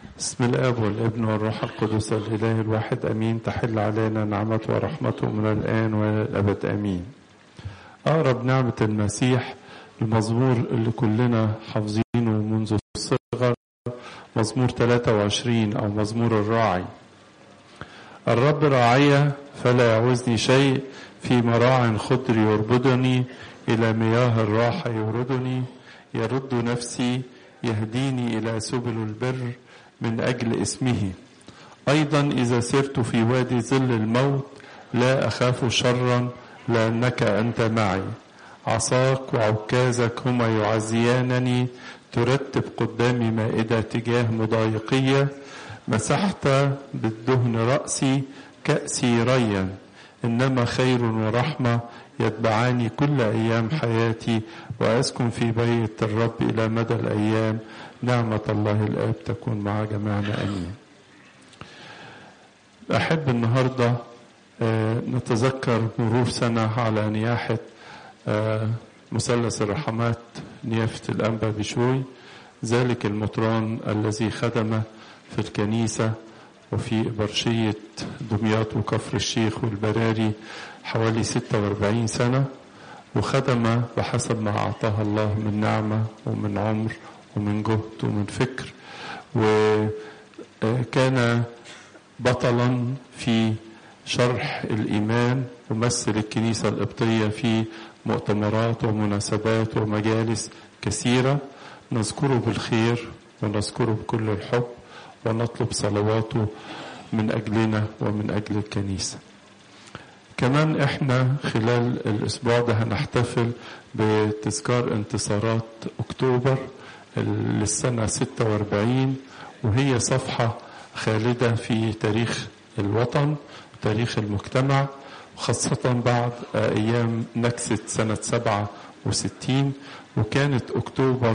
بسم الاب والابن والروح القدس الاله الواحد امين تحل علينا نعمته ورحمته من الان والى الابد امين اقرب نعمه المسيح المزمور اللي كلنا حافظينه منذ الصغر مزمور 23 او مزمور الراعي الرب راعي فلا يعوزني شيء في مراع خضر يربدني الى مياه الراحه يوردني يرد نفسي يهديني الى سبل البر من اجل اسمه ايضا اذا سرت في وادي ظل الموت لا اخاف شرا لانك انت معي عصاك وعكازك هما يعزيانني ترتب قدامي مائده تجاه مضايقيه مسحت بالدهن راسي كاسي ريا انما خير ورحمه يتبعاني كل ايام حياتي واسكن في بيت الرب الى مدى الايام نعمه الله الاب تكون مع جميعنا امين احب النهارده نتذكر مرور سنه على نياحه مثلث الرحمات نيافه الانبا بشوي ذلك المطران الذي خدم في الكنيسه وفي برشية دمياط وكفر الشيخ والبراري حوالي 46 سنة وخدم بحسب ما أعطاه الله من نعمة ومن عمر ومن جهد ومن فكر وكان بطلا في شرح الإيمان ومثل الكنيسة القبطية في مؤتمرات ومناسبات ومجالس كثيرة نذكره بالخير ونذكره بكل الحب ونطلب صلواته من أجلنا ومن أجل الكنيسة كمان احنا خلال الاسبوع ده هنحتفل بتذكار انتصارات اكتوبر للسنة 46 وهي صفحة خالدة في تاريخ الوطن وتاريخ المجتمع خاصة بعد ايام نكسة سنة 67 وكانت اكتوبر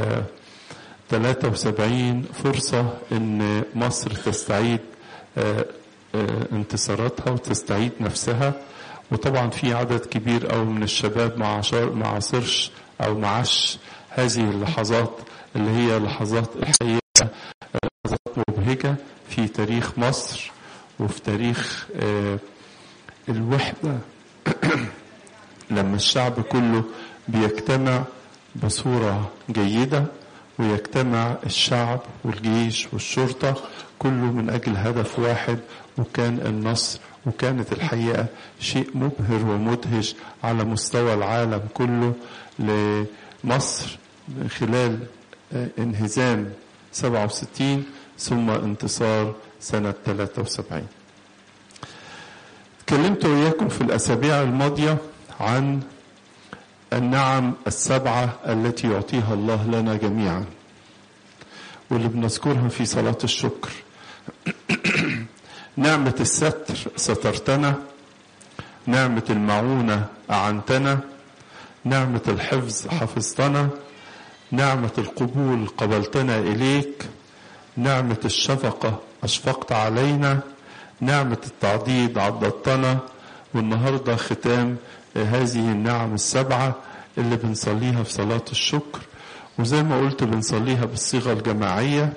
73 فرصة ان مصر تستعيد انتصاراتها وتستعيد نفسها وطبعا في عدد كبير قوي من الشباب ما ما عاصرش او ما عاش هذه اللحظات اللي هي لحظات الحقيقه لحظات مبهجه في تاريخ مصر وفي تاريخ الوحده لما الشعب كله بيجتمع بصوره جيده ويجتمع الشعب والجيش والشرطه كله من اجل هدف واحد وكان النصر وكانت الحقيقه شيء مبهر ومدهش على مستوى العالم كله لمصر خلال انهزام 67 ثم انتصار سنه 73 اتكلمت وياكم في الاسابيع الماضيه عن النعم السبعه التي يعطيها الله لنا جميعا واللي بنذكرها في صلاه الشكر نعمة الستر سترتنا نعمة المعونة أعنتنا نعمة الحفظ حفظتنا نعمة القبول قبلتنا إليك نعمة الشفقة أشفقت علينا نعمة التعضيد عضدتنا والنهاردة ختام هذه النعم السبعة اللي بنصليها في صلاة الشكر وزي ما قلت بنصليها بالصيغة الجماعية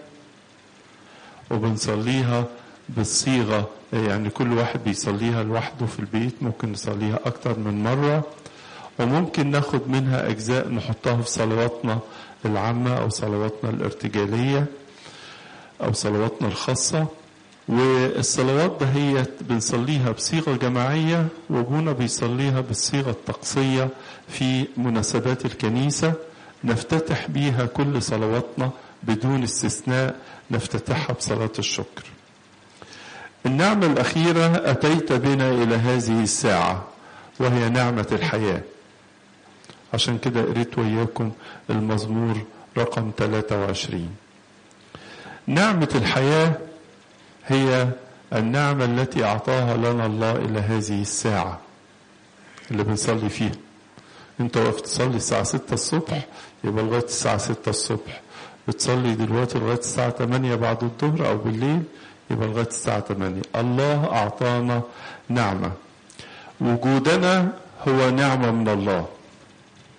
وبنصليها بالصيغة يعني كل واحد بيصليها لوحده في البيت ممكن نصليها أكتر من مرة وممكن ناخد منها أجزاء نحطها في صلواتنا العامة أو صلواتنا الارتجالية أو صلواتنا الخاصة والصلوات ده هي بنصليها بصيغة جماعية وابونا بيصليها بالصيغة الطقسية في مناسبات الكنيسة نفتتح بيها كل صلواتنا بدون استثناء نفتتحها بصلاة الشكر النعمة الأخيرة أتيت بنا إلى هذه الساعة وهي نعمة الحياة عشان كده قريت وياكم المزمور رقم 23 نعمة الحياة هي النعمة التي أعطاها لنا الله إلى هذه الساعة اللي بنصلي فيها انت وقفت تصلي الساعة 6 الصبح يبقى لغاية الساعة 6 الصبح بتصلي دلوقتي لغاية الساعة 8 بعد الظهر أو بالليل يبقى لغايه الساعه 8 الله اعطانا نعمه وجودنا هو نعمه من الله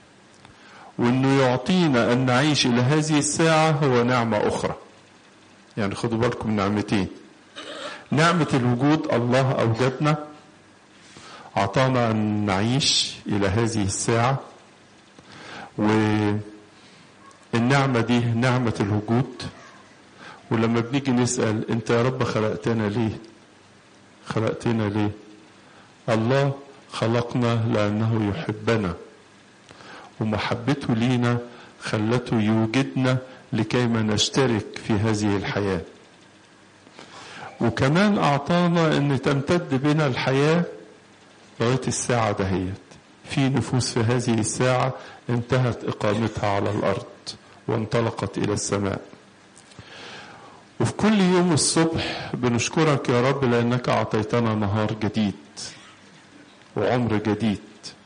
وانه يعطينا ان نعيش الى هذه الساعه هو نعمه اخرى يعني خدوا بالكم من نعمتين نعمة الوجود الله أوجدنا أعطانا أن نعيش إلى هذه الساعة والنعمة دي نعمة الوجود ولما بنيجي نسأل أنت يا رب خلقتنا ليه خلقتنا ليه الله خلقنا لأنه يحبنا ومحبته لينا خلته يوجدنا لكيما نشترك في هذه الحياة وكمان أعطانا أن تمتد بنا الحياة لغاية الساعة دهيت في نفوس في هذه الساعة انتهت إقامتها على الأرض وانطلقت إلى السماء وفي كل يوم الصبح بنشكرك يا رب لأنك أعطيتنا نهار جديد وعمر جديد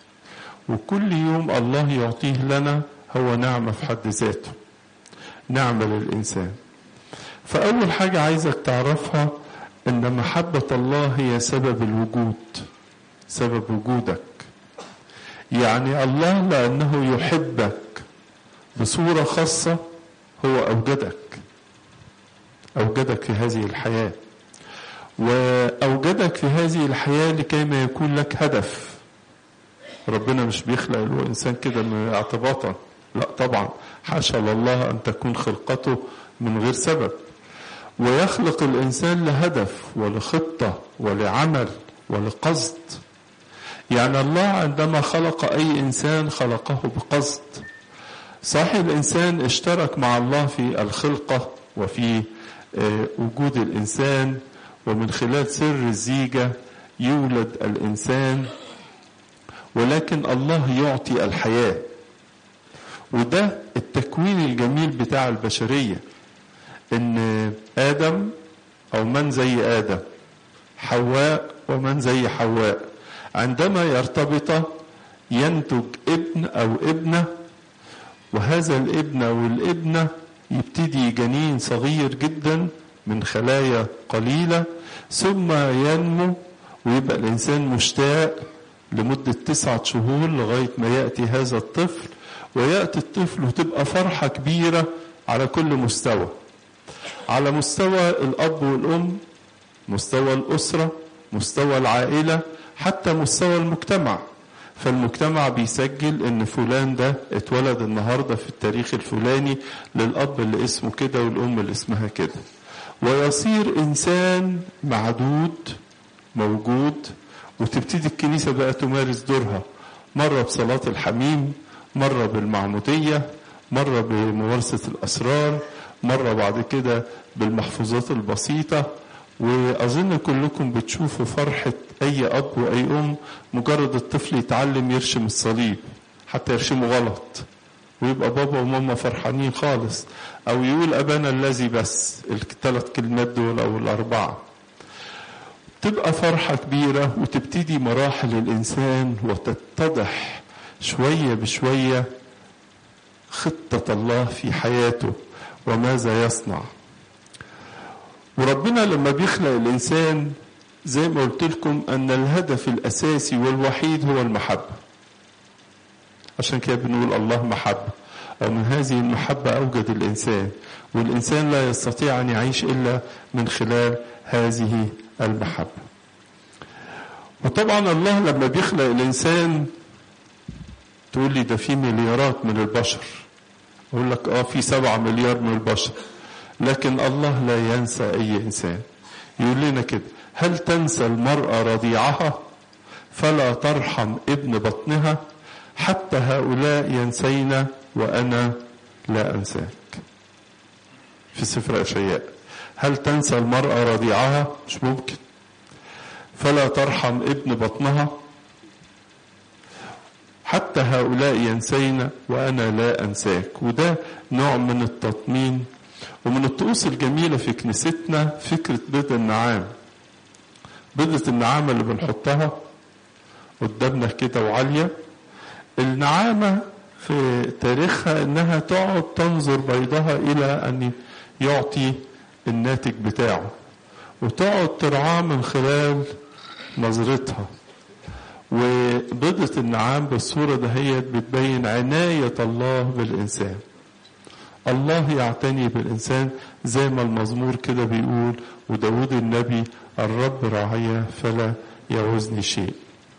وكل يوم الله يعطيه لنا هو نعمة في حد ذاته نعمة للإنسان فأول حاجة عايزك تعرفها أن محبة الله هي سبب الوجود سبب وجودك يعني الله لأنه يحبك بصورة خاصة هو أوجدك أوجدك في هذه الحياة وأوجدك في هذه الحياة لكي ما يكون لك هدف ربنا مش بيخلق الإنسان كده من اعتباطا لا طبعا حاشا لله أن تكون خلقته من غير سبب ويخلق الإنسان لهدف ولخطة ولعمل ولقصد يعني الله عندما خلق أي إنسان خلقه بقصد صحيح الإنسان اشترك مع الله في الخلقة وفي وجود الإنسان ومن خلال سر الزيجة يولد الإنسان ولكن الله يعطي الحياة وده التكوين الجميل بتاع البشرية ان آدم أو من زي آدم حواء ومن زي حواء عندما يرتبط ينتج ابن أو ابنة وهذا الابن أو الابنة يبتدي جنين صغير جدا من خلايا قليلة ثم ينمو ويبقى الإنسان مشتاق لمدة تسعة شهور لغاية ما يأتي هذا الطفل ويأتي الطفل وتبقى فرحة كبيرة على كل مستوى على مستوى الأب والأم مستوى الأسرة مستوى العائلة حتى مستوى المجتمع فالمجتمع بيسجل ان فلان ده اتولد النهارده في التاريخ الفلاني للاب اللي اسمه كده والام اللي اسمها كده ويصير انسان معدود موجود وتبتدي الكنيسه بقى تمارس دورها مره بصلاه الحميم مره بالمعموديه مره بممارسه الاسرار مره بعد كده بالمحفوظات البسيطه واظن كلكم بتشوفوا فرحه اي اب واي ام مجرد الطفل يتعلم يرشم الصليب حتى يرشمه غلط ويبقى بابا وماما فرحانين خالص او يقول ابانا الذي بس الثلاث كلمات دول او الاربعه تبقى فرحه كبيره وتبتدي مراحل الانسان وتتضح شويه بشويه خطه الله في حياته وماذا يصنع وربنا لما بيخلق الانسان زي ما قلت لكم ان الهدف الاساسي والوحيد هو المحبه عشان كده بنقول الله محبه او من هذه المحبه اوجد الانسان والانسان لا يستطيع ان يعيش الا من خلال هذه المحبه وطبعا الله لما بيخلق الانسان تقول لي ده في مليارات من البشر اقول لك اه في سبعة مليار من البشر لكن الله لا ينسى اي انسان يقول لنا كده هل تنسى المرأة رضيعها فلا ترحم ابن بطنها حتى هؤلاء ينسينا وأنا لا أنساك في سفر أشياء هل تنسى المرأة رضيعها مش ممكن فلا ترحم ابن بطنها حتى هؤلاء ينسينا وأنا لا أنساك وده نوع من التطمين ومن الطقوس الجميلة في كنيستنا فكرة بيض النعام بيضة النعامة اللي بنحطها قدامنا كده وعالية النعامة في تاريخها انها تقعد تنظر بيضها الى ان يعطي الناتج بتاعه وتقعد ترعاه من خلال نظرتها وبيضة النعام بالصورة دهيت بتبين عناية الله بالإنسان الله يعتني بالإنسان زي ما المزمور كده بيقول وداود النبي الرب راعية فلا يعوزني شيء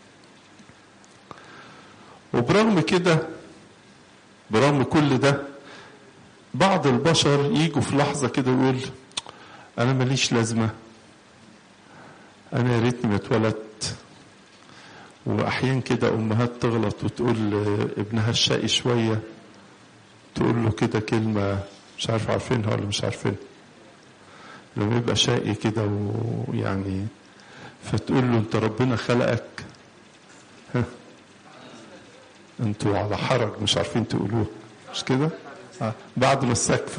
وبرغم كده برغم كل ده بعض البشر يجوا في لحظة كده يقول أنا ماليش لازمة أنا يا ريتني ما اتولدت وأحيان كده أمهات تغلط وتقول لابنها الشقي شوية تقول له كده كلمة مش عارف عارفينها ولا مش عارفينها لما يبقى شقي كده ويعني فتقول له انت ربنا خلقك ها انتوا على حرج مش عارفين تقولوه مش كده آه. بعد ما السقف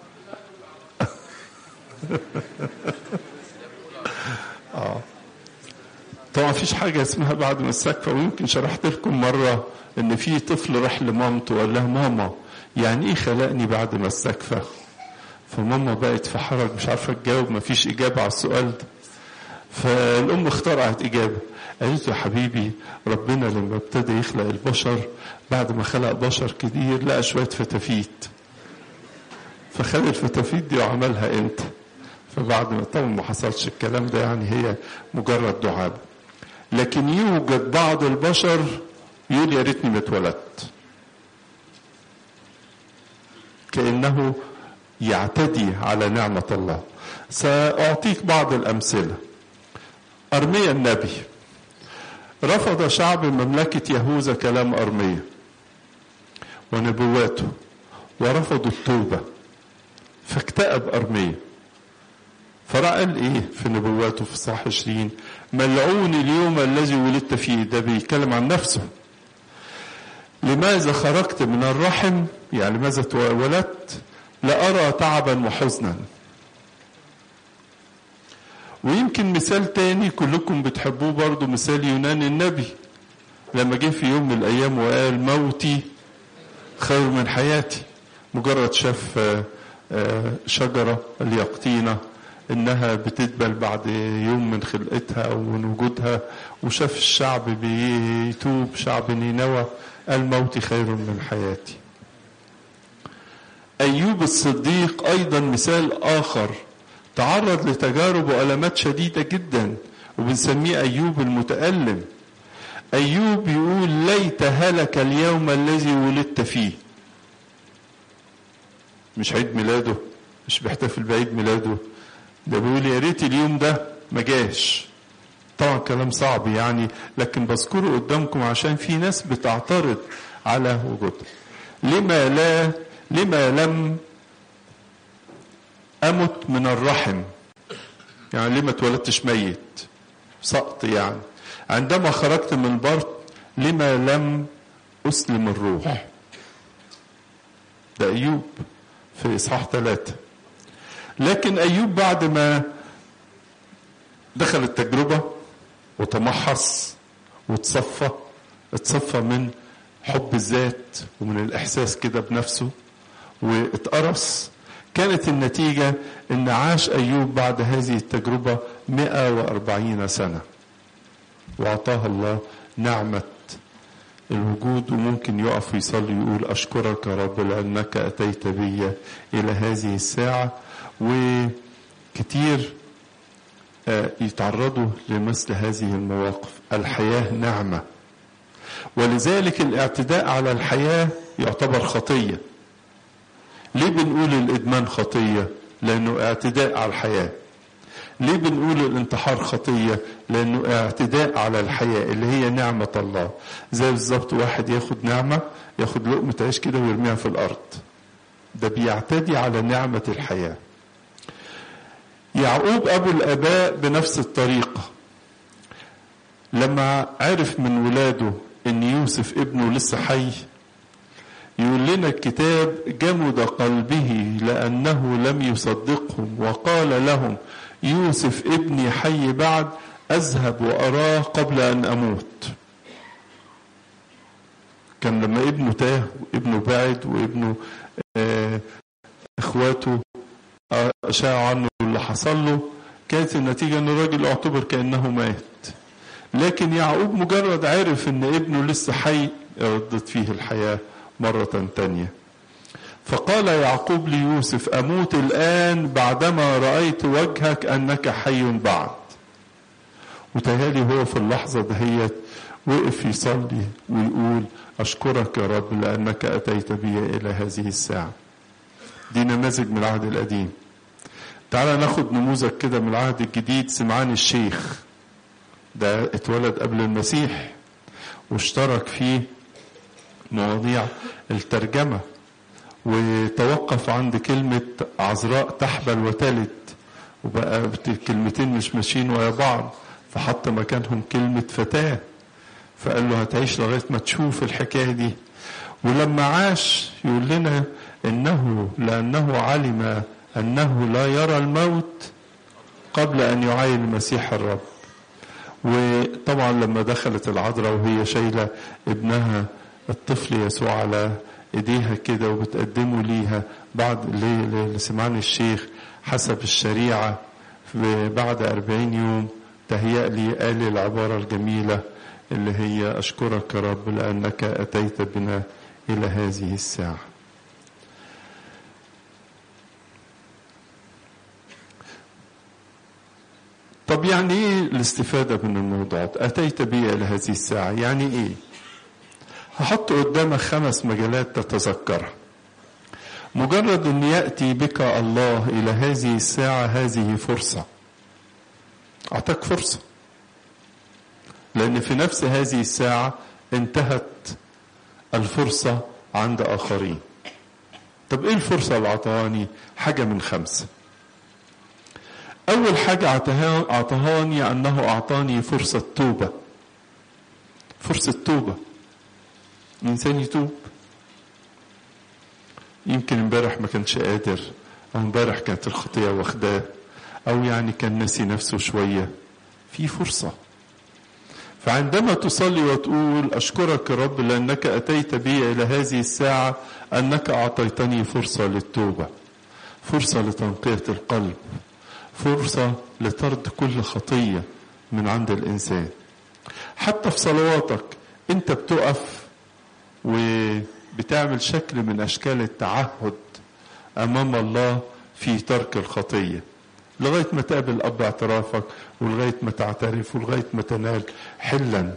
اه طبعا مفيش حاجة اسمها بعد ما السقفة ويمكن شرحت لكم مرة ان في طفل راح لمامته وقال لها ماما يعني ايه خلقني بعد ما السقفة فماما بقت في حرج مش عارفة تجاوب مفيش إجابة على السؤال ده فالأم اخترعت إجابة قالت له يا حبيبي ربنا لما ابتدى يخلق البشر بعد ما خلق بشر كتير لقى شوية فتافيت فخد الفتافيت دي وعملها انت فبعد ما طبعا ما حصلش الكلام ده يعني هي مجرد دعابة لكن يوجد بعض البشر يقول يا ريتني ما اتولدت كأنه يعتدي على نعمة الله سأعطيك بعض الأمثلة أرميا النبي رفض شعب مملكة يهوذا كلام أرميا ونبواته ورفضوا التوبة فاكتئب أرميا فراى قال ايه في نبواته في صح 20 ملعون اليوم الذي ولدت فيه ده بيتكلم عن نفسه لماذا خرجت من الرحم يعني لماذا ولدت لأرى تعبا وحزنا ويمكن مثال تاني كلكم بتحبوه برضو مثال يونان النبي لما جه في يوم من الأيام وقال موتي خير من حياتي مجرد شاف شجرة اليقطينة انها بتدبل بعد يوم من خلقتها او من وجودها وشاف الشعب بيتوب شعب نينوى قال موتي خير من حياتي ايوب الصديق ايضا مثال اخر تعرض لتجارب والامات شديده جدا وبنسميه ايوب المتالم ايوب يقول ليت هلك اليوم الذي ولدت فيه مش عيد ميلاده مش بيحتفل بعيد ميلاده ده بيقول يا ريت اليوم ده ما جاش طبعا كلام صعب يعني لكن بذكره قدامكم عشان في ناس بتعترض على وجوده لما لا لما لم امت من الرحم يعني ليه ما اتولدتش ميت سقط يعني عندما خرجت من البرد لما لم اسلم الروح ده ايوب في اصحاح ثلاثه لكن ايوب بعد ما دخل التجربه وتمحص وتصفى اتصفى من حب الذات ومن الاحساس كده بنفسه واتقرص كانت النتيجة ان عاش ايوب بعد هذه التجربة 140 سنة واعطاها الله نعمة الوجود وممكن يقف ويصلي يقول اشكرك يا رب لانك اتيت بي الى هذه الساعة وكتير يتعرضوا لمثل هذه المواقف الحياة نعمة ولذلك الاعتداء على الحياة يعتبر خطية ليه بنقول الإدمان خطية لأنه اعتداء على الحياة ليه بنقول الانتحار خطية لأنه اعتداء على الحياة اللي هي نعمة الله زي بالظبط واحد ياخد نعمة ياخد لقمة عيش كده ويرميها في الأرض ده بيعتدي على نعمة الحياة يعقوب أبو الآباء بنفس الطريقة لما عرف من ولاده ان يوسف ابنه لسه حي يقول لنا الكتاب جمد قلبه لانه لم يصدقهم وقال لهم يوسف ابني حي بعد اذهب واراه قبل ان اموت كان لما ابنه تاه وابنه بعد وابنه آه اخواته شاعوا عنه اللي حصل له كانت النتيجه ان الراجل اعتبر كانه مات لكن يعقوب مجرد عرف ان ابنه لسه حي ردت فيه الحياة مرة تانية فقال يعقوب ليوسف أموت الآن بعدما رأيت وجهك أنك حي بعد وتهالي هو في اللحظة دهيت وقف يصلي ويقول أشكرك يا رب لأنك أتيت بي إلى هذه الساعة دي نماذج من العهد القديم تعال ناخد نموذج كده من العهد الجديد سمعان الشيخ ده اتولد قبل المسيح واشترك في مواضيع الترجمة وتوقف عند كلمة عذراء تحبل وتلد وبقى الكلمتين مش ماشيين ويا بعض فحط مكانهم كلمة فتاة فقال له هتعيش لغاية ما تشوف الحكاية دي ولما عاش يقول لنا انه لانه علم انه لا يرى الموت قبل ان يعاين المسيح الرب وطبعا لما دخلت العذراء وهي شايله ابنها الطفل يسوع على ايديها كده وبتقدمه ليها بعد لسمعان الشيخ حسب الشريعه بعد أربعين يوم تهيأ لي قال لي العبارة الجميلة اللي هي أشكرك يا رب لأنك أتيت بنا إلى هذه الساعة طب يعني ايه الاستفادة من الموضوع أتيت بي إلى هذه الساعة يعني ايه هحط قدامك خمس مجالات تتذكرها مجرد أن يأتي بك الله إلى هذه الساعة هذه فرصة أعطاك فرصة لأن في نفس هذه الساعة انتهت الفرصة عند آخرين طب إيه الفرصة اللي أعطاني حاجة من خمسة أول حاجة أعطهاني أنه أعطاني فرصة توبة فرصة توبة الإنسان يتوب يمكن امبارح ما كانش قادر أو امبارح كانت الخطية واخداه أو يعني كان ناسي نفسه شوية في فرصة فعندما تصلي وتقول أشكرك يا رب لأنك أتيت بي إلى هذه الساعة أنك أعطيتني فرصة للتوبة فرصة لتنقية القلب فرصة لطرد كل خطية من عند الإنسان حتى في صلواتك أنت بتقف وبتعمل شكل من أشكال التعهد أمام الله في ترك الخطية لغاية ما تقابل أب اعترافك ولغاية ما تعترف ولغاية ما تنال حلا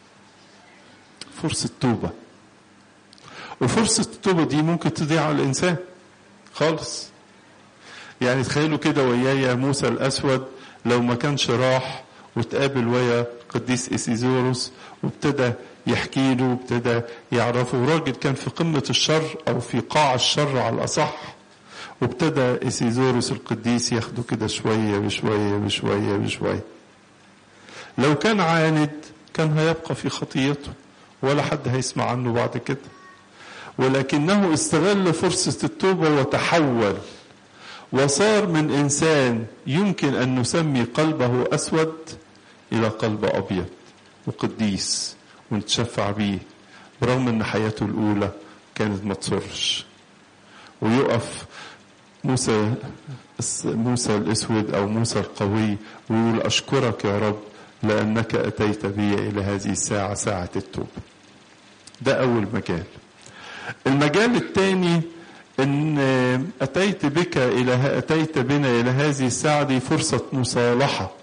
فرصة توبة وفرصة التوبة دي ممكن تضيع على الإنسان خالص يعني تخيلوا كده ويايا موسى الأسود لو ما كانش راح وتقابل ويا قديس إسيزوروس وابتدى يحكي له وابتدى يعرفه راجل كان في قمة الشر أو في قاع الشر على الأصح وابتدى إسيزوروس القديس ياخده كده شوية بشوية بشوية بشوية لو كان عاند كان هيبقى في خطيته ولا حد هيسمع عنه بعد كده ولكنه استغل فرصة التوبة وتحول وصار من إنسان يمكن أن نسمي قلبه أسود إلى قلب أبيض وقديس ونتشفع بيه برغم أن حياته الأولى كانت ما تصرش ويقف موسى موسى الأسود أو موسى القوي ويقول أشكرك يا رب لأنك أتيت بي إلى هذه الساعة ساعة التوبة ده أول مجال المجال الثاني ان اتيت بك الى اتيت بنا الى هذه الساعه دي فرصه مصالحه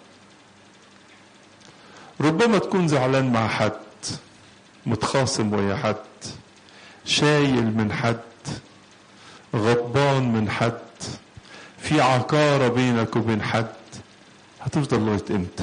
ربما تكون زعلان مع حد متخاصم ويا حد شايل من حد غضبان من حد في عقارة بينك وبين حد هتفضل لغاية امتى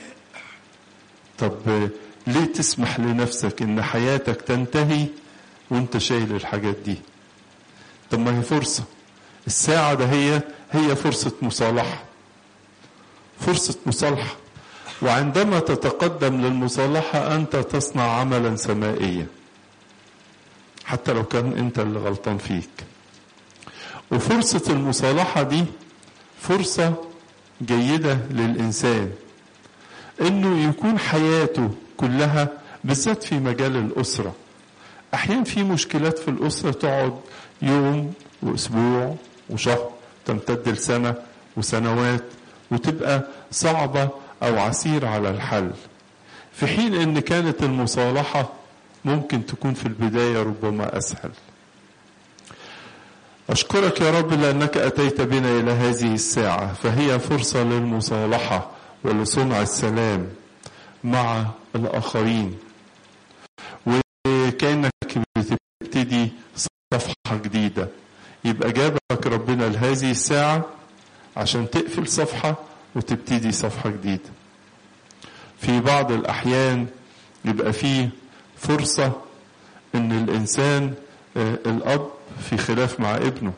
طب ليه تسمح لنفسك ان حياتك تنتهي وانت شايل الحاجات دي طب ما هي فرصة الساعة ده هي هي فرصة مصالحة فرصة مصالحة وعندما تتقدم للمصالحة أنت تصنع عملا سمائيا حتى لو كان أنت اللي غلطان فيك وفرصة المصالحة دي فرصة جيدة للإنسان إنه يكون حياته كلها بالذات في مجال الأسرة أحيانا في مشكلات في الأسرة تقعد يوم وأسبوع وشهر تمتد لسنة وسنوات وتبقى صعبة أو عسيرة على الحل في حين أن كانت المصالحة ممكن تكون في البداية ربما أسهل أشكرك يا رب لأنك أتيت بنا إلى هذه الساعة فهي فرصة للمصالحة ولصنع السلام مع الآخرين وكأنك بتبتدي صفحة جديدة يبقى جابك ربنا لهذه الساعة عشان تقفل صفحة وتبتدي صفحة جديدة في بعض الأحيان يبقى فيه فرصة إن الإنسان الأب في خلاف مع ابنه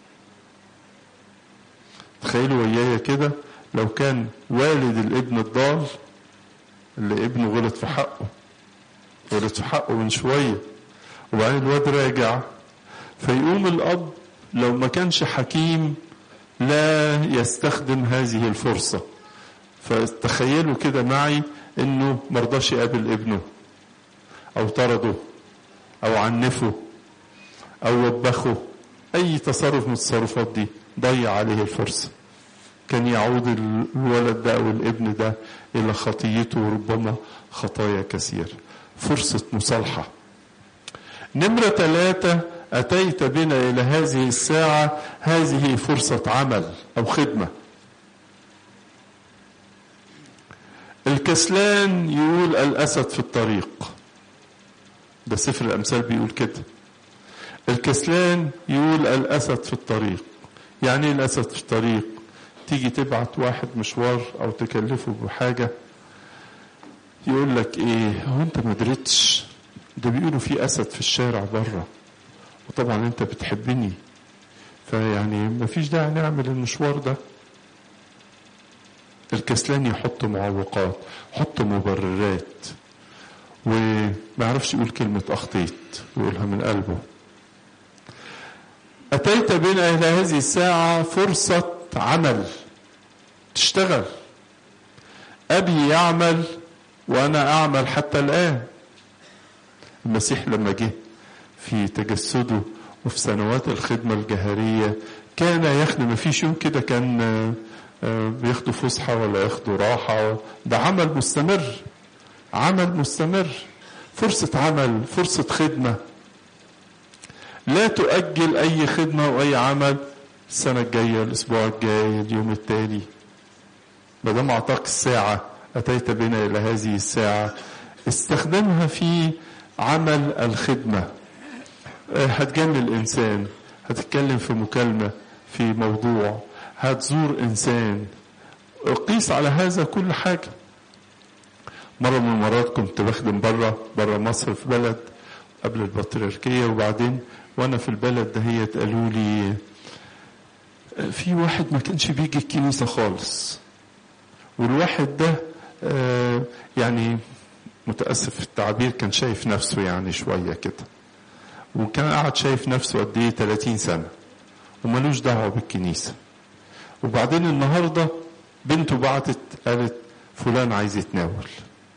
تخيلوا ويايا كده لو كان والد الابن الضال اللي ابنه غلط في حقه غلط في حقه من شوية وبعدين الواد راجع فيقوم الأب لو ما كانش حكيم لا يستخدم هذه الفرصة فتخيلوا كده معي انه مرضاش يقابل ابنه او طرده او عنفه او وبخه اي تصرف من التصرفات دي ضيع عليه الفرصة كان يعود الولد ده او الابن ده الى خطيته وربما خطايا كثير فرصة مصالحة نمرة ثلاثة أتيت بنا إلى هذه الساعة هذه فرصة عمل أو خدمة الكسلان يقول الأسد في الطريق ده سفر الأمثال بيقول كده الكسلان يقول الأسد في الطريق يعني ايه الأسد في الطريق تيجي تبعت واحد مشوار أو تكلفه بحاجة يقول لك ايه هو انت ما دريتش ده بيقولوا في اسد في الشارع بره وطبعا انت بتحبني فيعني ما فيش داعي نعمل المشوار ده الكسلان يحط معوقات يحط مبررات وما يعرفش يقول كلمة أخطيت يقولها من قلبه أتيت بنا إلى هذه الساعة فرصة عمل تشتغل أبي يعمل وأنا أعمل حتى الآن المسيح لما جه في تجسده وفي سنوات الخدمة الجهرية كان يخدم ما فيش يوم كده كان بياخدوا فسحة ولا ياخدوا راحة ده عمل مستمر عمل مستمر فرصة عمل فرصة خدمة لا تؤجل أي خدمة وأي عمل السنة الجاية الأسبوع الجاي اليوم التالي ما دام أعطاك الساعة أتيت بنا إلى هذه الساعة استخدمها في عمل الخدمة هتجنن الإنسان هتتكلم في مكالمة في موضوع هتزور إنسان قيس على هذا كل حاجة مرة من المرات كنت بخدم بره بره مصر في بلد قبل البطريركية وبعدين وأنا في البلد دهيت قالوا لي في واحد ما كانش بيجي الكنيسة خالص والواحد ده آه يعني متأسف في التعبير كان شايف نفسه يعني شوية كده وكان قاعد شايف نفسه قد ايه 30 سنة وملوش دعوة بالكنيسة وبعدين النهاردة بنته بعتت قالت فلان عايز يتناول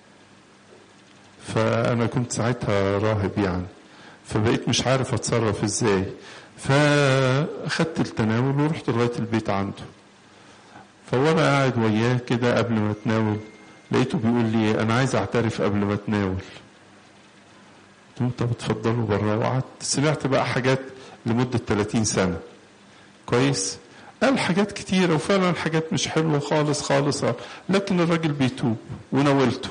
فأنا كنت ساعتها راهب يعني فبقيت مش عارف أتصرف إزاي فأخدت التناول ورحت لغاية البيت عنده فوانا قاعد وياه كده قبل ما اتناول لقيته بيقول لي انا عايز اعترف قبل ما اتناول قلت له طب اتفضلوا بره وقعدت سمعت بقى حاجات لمدة 30 سنة كويس قال حاجات كتيرة وفعلا حاجات مش حلوة خالص خالص لكن الراجل بيتوب وناولته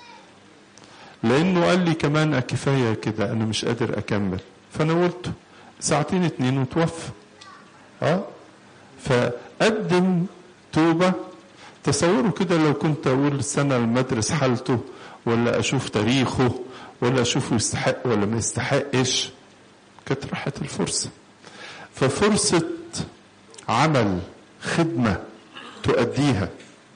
لانه قال لي كمان كفاية كده انا مش قادر اكمل فناولته ساعتين اتنين وتوفى اه فقدم توبة تصوروا كده لو كنت أقول السنة المدرس حالته ولا أشوف تاريخه ولا أشوفه يستحق ولا ما يستحقش كانت راحت الفرصة ففرصة عمل خدمة تؤديها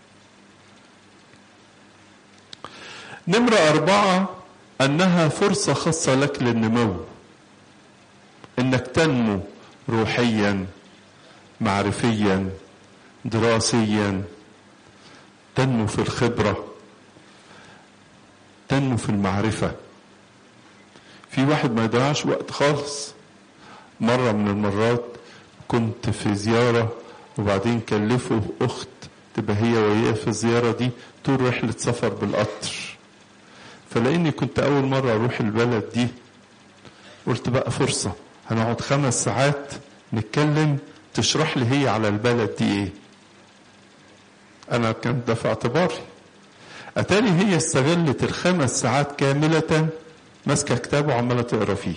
نمرة أربعة أنها فرصة خاصة لك للنمو إنك تنمو روحيا معرفيا دراسيا تنمو في الخبرة تنمو في المعرفة في واحد ما يضيعش وقت خالص مرة من المرات كنت في زيارة وبعدين كلفوا أخت تبقى هي وياه في الزيارة دي طول رحلة سفر بالقطر فلاني كنت أول مرة أروح البلد دي قلت بقى فرصة هنقعد خمس ساعات نتكلم تشرح لي هي على البلد دي ايه انا كان ده في اعتباري اتاري هي استغلت الخمس ساعات كاملة ماسكة كتاب وعمالة تقرا فيه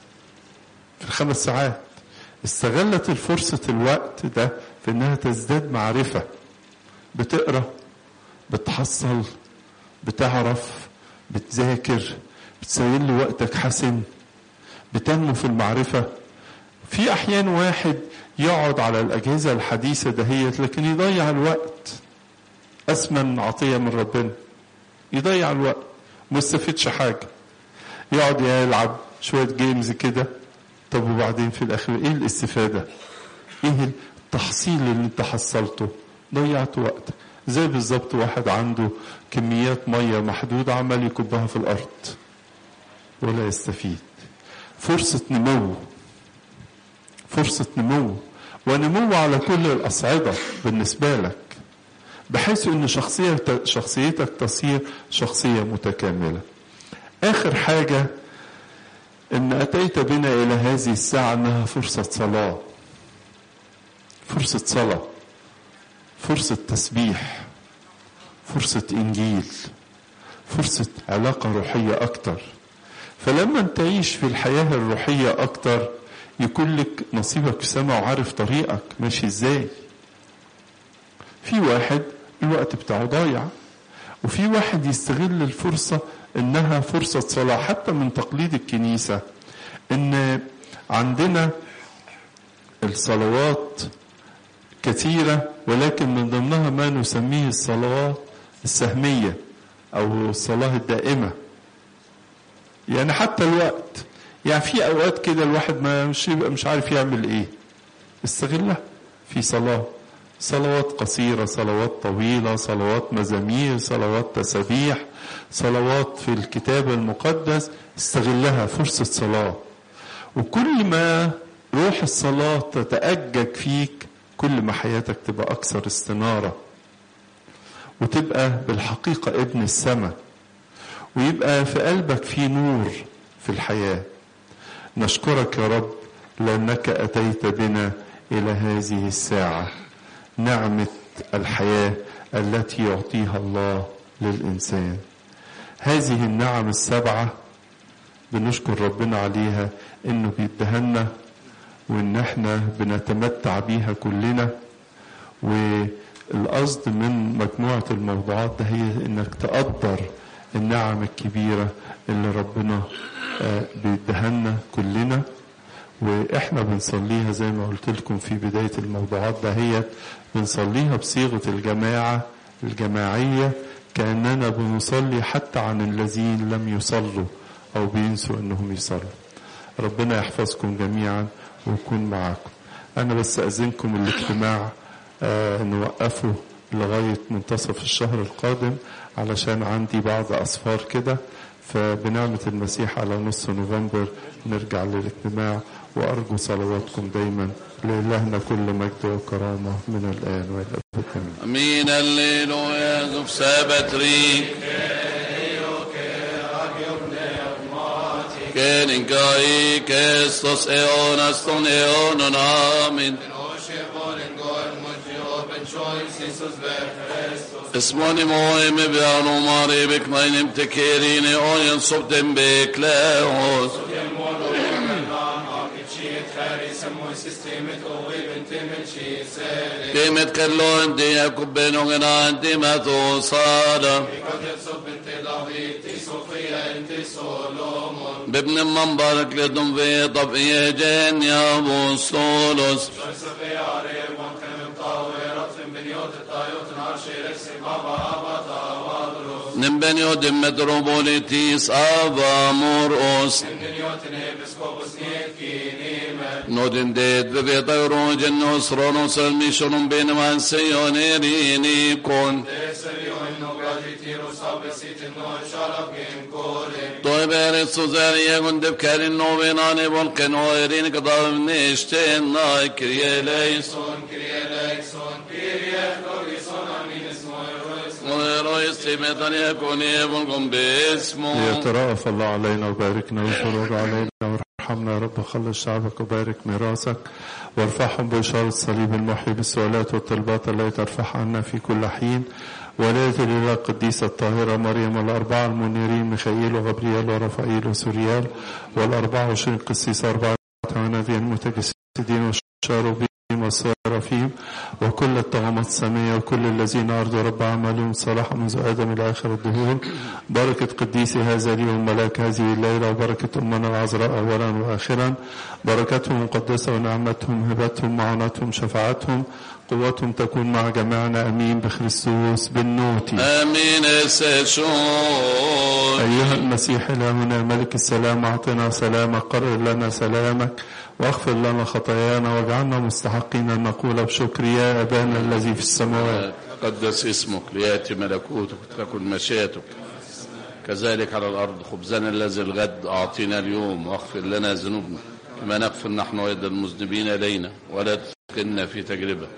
في الخمس ساعات استغلت الفرصة الوقت ده في انها تزداد معرفة بتقرا بتحصل بتعرف بتذاكر بتسيل وقتك حسن بتنمو في المعرفة في أحيان واحد يقعد على الأجهزة الحديثة دهيت لكن يضيع الوقت أثمن عطية من ربنا يضيع الوقت ما يستفدش حاجة يقعد يلعب شوية جيمز كده طب وبعدين في الآخر إيه الاستفادة؟ إيه التحصيل اللي أنت حصلته؟ ضيعت وقتك زي بالظبط واحد عنده كميات مية محدودة عمال يكبها في الأرض ولا يستفيد فرصة نمو فرصة نمو ونمو على كل الأصعدة بالنسبة لك بحيث أن شخصية شخصيتك تصير شخصية متكاملة آخر حاجة أن أتيت بنا إلى هذه الساعة أنها فرصة صلاة فرصة صلاة فرصة تسبيح فرصة إنجيل فرصة علاقة روحية أكتر فلما تعيش في الحياة الروحية أكتر يكون لك نصيبك في السماء وعارف طريقك ماشي إزاي في واحد الوقت بتاعه ضايع وفي واحد يستغل الفرصة إنها فرصة صلاة حتى من تقليد الكنيسة إن عندنا الصلوات كثيرة ولكن من ضمنها ما نسميه الصلوات السهمية أو الصلاة الدائمة يعني حتى الوقت يعني في أوقات كده الواحد ما مش يبقى مش عارف يعمل إيه استغلها في صلاة صلوات قصيرة صلوات طويلة صلوات مزامير صلوات تسابيح صلوات في الكتاب المقدس استغلها فرصة صلاة وكل ما روح الصلاة تتأجج فيك كل ما حياتك تبقى أكثر استنارة وتبقى بالحقيقة ابن السماء ويبقى في قلبك في نور في الحياة نشكرك يا رب لأنك أتيت بنا إلى هذه الساعة نعمة الحياة التي يعطيها الله للإنسان هذه النعم السبعة بنشكر ربنا عليها إنه بيدهنا وإن احنا بنتمتع بيها كلنا والقصد من مجموعة الموضوعات ده هي إنك تقدر النعم الكبيرة اللي ربنا بيدهنا كلنا واحنا بنصليها زي ما قلت لكم في بداية الموضوعات دهيت بنصليها بصيغة الجماعة الجماعية كأننا بنصلي حتى عن الذين لم يصلوا أو بينسوا أنهم يصلوا ربنا يحفظكم جميعا ويكون معاكم أنا بس أذنكم الاجتماع آه نوقفه لغاية منتصف الشهر القادم علشان عندي بعض أصفار كده فبنعمة المسيح على نص نوفمبر نرجع للاجتماع وأرجو صلواتكم دايما لإلهنا كل مجد وكرامة من الآن وإلى الأبد أمين الليلويا زوف سابت ريك كان كاي كستوس ايوناس تون ايونون آمين اسموني موي مبيانو ماري بك ناين بتكيريني اوين صبتن بك لاهوس كيمت كلو انتي يكب بينو غنا انتي ما توصالا بابن منبرك لدم في طبيعي جن يا ابو الصولوس نمبن يودم متروبوليتيس ابا مورؤوس نودن ديد ببي طيرو جنوس رونوس الميشون بين من سيونيريني كون طيب اريد سوزاري يكون دبكار النوبيناني بولكن ويرين قضاء نيشتين ناي كريه ليسون كريه ليسون كريه ليسون امين اسمه رئيس سيمتان يكون يبلغم باسمه ليترأف الله علينا وباركنا ويفرج علينا ارحمنا يا رب خلص شعبك وبارك ميراثك وارفعهم بإشارة الصليب المحيي بالسؤالات والطلبات التي ترفعها عنا في كل حين ولاية الإله القديسة الطاهرة مريم والأربعة المنيرين ميخائيل وغبريال ورفائيل وسوريال والأربعة وعشرين قسيسة أربعة عنادين المتجسدين والشاروبين والسرافيم وكل الطغمات السامية وكل الذين أرضوا رب عملهم صلاح منذ آدم إلى آخر الدهور بركة قديس هذا اليوم ملاك هذه الليلة وبركة أمنا العذراء أولا وآخرا بركتهم مقدسة ونعمتهم هبتهم معونتهم شفاعتهم قوتهم تكون مع جميعنا أمين بخريستوس بالنوتي امين سشون أيها المسيح إلهنا ملك السلام أعطنا سلامك قرر لنا سلامك واغفر لنا خطايانا واجعلنا مستحقين أن نقول بشكر يا أبانا الذي في السماوات قدس اسمك لياتي ملكوتك تكن مشيئتك كذلك على الارض خبزنا الذي الغد اعطينا اليوم واغفر لنا ذنوبنا كما نغفر نحن ايضا المذنبين الينا ولا تدخلنا في تجربه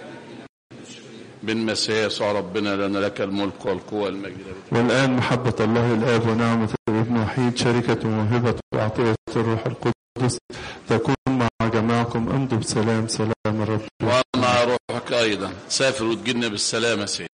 بالمسيح يسوع ربنا لنا لك الملك والقوه والمجد والآن محبة الله الآب ونعمة الابن وحيد شركة وموهبة وعطية الروح القدس تكون مع جميعكم امضوا بسلام سلام الرب ومع روحك ايضا سافر وتجينا بالسلامه سيدي